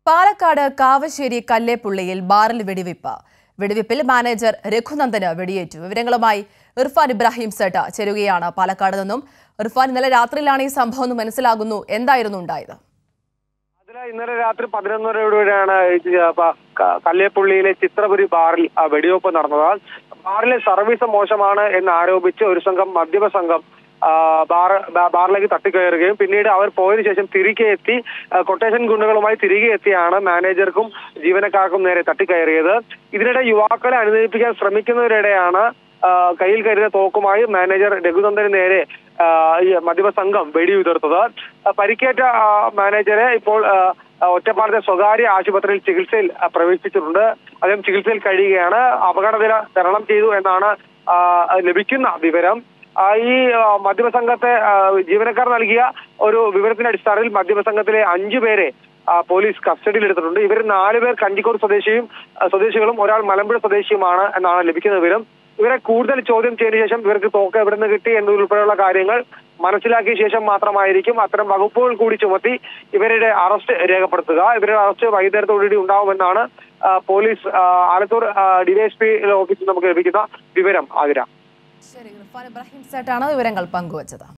പാലക്കാട് കാവശ്ശേരി കല്ലേപ്പുള്ളിയിൽ ബാറിൽ വെടിവെപ്പ് വെടിവെപ്പിൽ മാനേജർ രഘുനന്ദന് വെടിയേറ്റു വിവരങ്ങളുമായി ഇർഫാൻ ഇബ്രാഹിം സേട്ട ചേരുകയാണ് പാലക്കാട് നിന്നും ഇർഫാൻ ഇന്നലെ രാത്രിയിലാണ് ഈ സംഭവം എന്ന് മനസ്സിലാകുന്നു എന്തായിരുന്നു ഉണ്ടായത് അതില് ഇന്നലെ രാത്രി പതിനൊന്നരയോടെയാണ് ഇത് പ- ക- കല്ലേപ്പുള്ളിയിലെ ചിത്രപുരി ബാറിൽ ആ, വെടിവെപ്പ് നടന്നത് ബാറിലെ സർവീസ് മോശമാണ് എന്ന് ആരോപിച്ച് ഒരു സംഘം മദ്യപ സംഘം ആ, ബാർ ബാ- ബാറിലേക്ക് തട്ടിക്കയറുകയും പിന്നീട് അവർ പോയതിനു ശേഷം തിരികെ എത്തി ആ, കൊട്ടേഷൻ ഗുണ്ടുകളുമായി തിരികെ എത്തിയാണ് മാനേജർക്കും ജീവനക്കാർക്കും നേരെ തട്ടിക്കയറിയത് ഇതിനിടെ യുവാക്കളെ അനുനയിപ്പിക്കാൻ ശ്രമിക്കുന്നവരിടെയാണ് ആ, കയ്യിൽ കരുതിയ തോക്കുമായി മാനേജർ രഘുനന്ദന് നേരെ ആ, ഈ മദ്യപ സംഘം വെടിയുതിർത്തത് ആ, പരിക്കേറ്റ ആ, മാനേജരെ ഇപ്പോൾ ആ, ആ, ഒറ്റപ്പാലത്തെ സ്വകാര്യ ആശുപത്രിയിൽ ചികിത്സയിൽ ആ, പ്രവേശിപ്പിച്ചിട്ടുണ്ട് അദ്ദേഹം ചികിത്സയിൽ കഴിയുകയാണ് അപകടനില തരണം ചെയ്തു എന്നാണ് ആ, ലഭിക്കുന്ന വിവരം ആ, ഈ ആ, മദ്യപ സംഘത്തെ ആ, ജീവനക്കാർ നൽകിയ ഒരു വിവരത്തിന്റെ അടിസ്ഥാനത്തിൽ മദ്യപ സംഘത്തിലെ അഞ്ചു പേരെ ആ, പോലീസ് കസ്റ്റഡിയിൽ എടുത്തിട്ടുണ്ട് ഇവർ നാലുപേർ കഞ്ചിക്കോട് സ്വദേശിയും ആ, സ്വദേശികളും ഒരാൾ മലമ്പുഴ സ്വദേശിയുമാണ് എന്നാണ് ലഭിക്കുന്ന വിവരം ഇവരെ കൂടുതൽ ചോദ്യം ചെയ്തതിനു ശേഷം ഇവർക്ക് തോക്ക് എവിടെ നിന്ന് കിട്ടി എന്നതുൾപ്പെടെയുള്ള കാര്യങ്ങൾ മനസ്സിലാക്കിയ ശേഷം മാത്രമായിരിക്കും അത്തരം വകുപ്പുകൾ കൂടി ചുമത്തി ഇവരുടെ അറസ്റ്റ് രേഖപ്പെടുത്തുക ഇവരുടെ അറസ്റ്റ് വൈകുന്നേരത്തോടുകൂടി ഉണ്ടാവുമെന്നാണ് ആ, പോലീസ് ആ, ആലത്തൂർ ഡിവൈഎസ്പി ഓഫീസിൽ നമുക്ക് ലഭിക്കുന്ന വിവരം ആതിര ശരി ഇർഫാൻ ഇബ്രാഹിം സേട്ടാണ് വിവരങ്ങൾ പങ്കുവച്ചത്